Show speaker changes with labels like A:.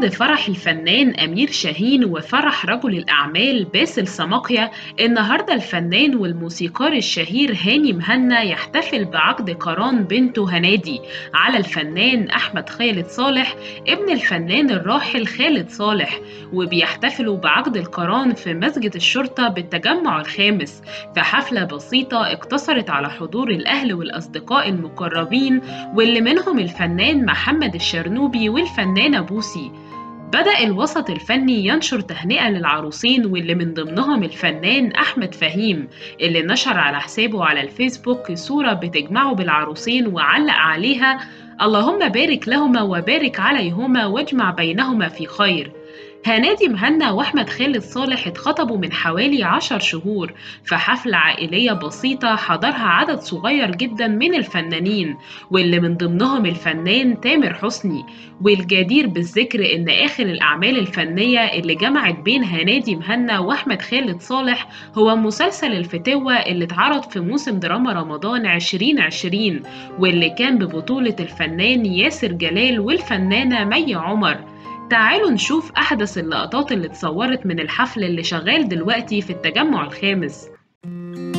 A: بعد فرح الفنان أمير شاهين وفرح رجل الأعمال باسل سماقيا النهاردة الفنان والموسيقار الشهير هاني مهنا يحتفل بعقد قران بنته هنادي على الفنان أحمد خالد صالح ابن الفنان الراحل خالد صالح وبيحتفلوا بعقد القران في مسجد الشرطة بالتجمع الخامس في حفلة بسيطة اقتصرت على حضور الأهل والأصدقاء المقربين واللي منهم الفنان محمد الشرنوبي والفنانة بوسي بدأ الوسط الفني ينشر تهنئة للعروسين واللي من ضمنهم الفنان أحمد فهيم اللي نشر على حسابه على الفيسبوك صورة بتجمعه بالعروسين وعلق عليها اللهم بارك لهما وبارك عليهما واجمع بينهما في خير هنادي مهنا واحمد خالد صالح اتخطبوا من حوالي عشر شهور في حفلة عائلية بسيطة حضرها عدد صغير جدا من الفنانين واللي من ضمنهم الفنان تامر حسني والجدير بالذكر ان اخر الاعمال الفنية اللي جمعت بين هنادي مهنا واحمد خالد صالح هو مسلسل الفتاوة اللي اتعرض في موسم دراما رمضان 2020 واللي كان ببطولة الفنان ياسر جلال والفنانة مي عمر تعالوا نشوف أحدث اللقطات اللي اتصورت من الحفل اللي شغال دلوقتي في التجمع الخامس